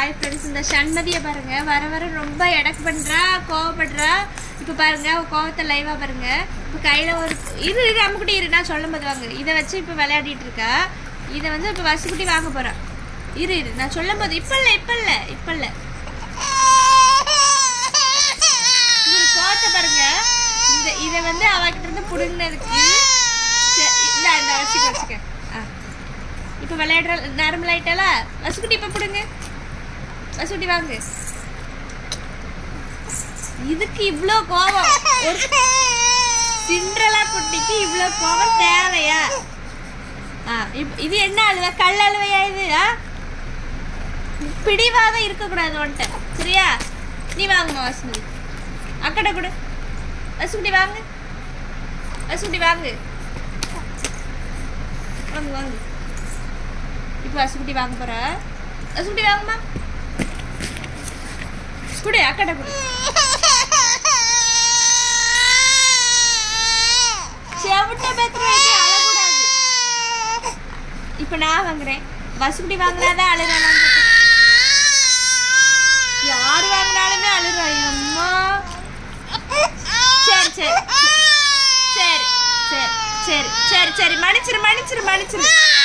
Hi friends இந்த சண்மதியை பாருங்க வர வர ரொம்ப எடக்கு பண்றா கோவப்படுறா இப்போ பாருங்க அவ கோவத்தை லைவா பாருங்க இப்போ கையில ஒரு இரு இரு அம்முக்குட்டி இரு நான் சொல்லும் போது வாங்க இதை வச்சு இப்போ விளையாடிட்டு இருக்கா இதை வந்து இப்போ வசுக்குட்டி வாங்க போறா இரு இரு நான் சொல்லும் போது இப்ப இல்ல இப்ப இல்ல இப்ப இல்ல இவரு கோவத்தை பாருங்க இந்த இதை வந்து அவகிட்ட இருந்து புடுங்கினதுக்கு சரி, இந்தா இந்த வச்சுக்க வச்சுக்க ஆ இப்போ விளையாடுற நார்மல் ஆயிட்டால வசுக்குட்டி இப்போ பிடுங்க வசுக்குட்டி வாங்க இதுக்கு இவ்வளோ கோவம் ஒரு சிண்ட்ரலா குட்டிக்கு இவ்வளோ கோவம் தேவையா ஆ இப் இது என்ன அழுவ கல் அழுவையா இது ஆ பிடிவாதம் இருக்கக்கூடாது உன்ட்ட சரியா நீ வாங்கம்மா வசுமதி அக்கடை கொடு வசுக்குட்டி வாங்க வசுக்குட்டி வாங்க வாங்க வாங்க இப்போ வசுக்குட்டி வாங்க போற வசுக்குட்டி வாங்கம்மா குடு அக்கடை குடு செவிட்ட பேத்துல வச்சு அழக்கூடாது இப்போ நான் வாங்குறேன் வசுக்குட்டி வாங்கினாதான் அழுறானான்னு கேட்டேன். யார் வாங்கினாலுமே அழுறா அம்மா சரி சரி சரி சரி சரி சரி சரி மன்னிச்சிரு மன்னிச்சிரு மன்னிச்சிரு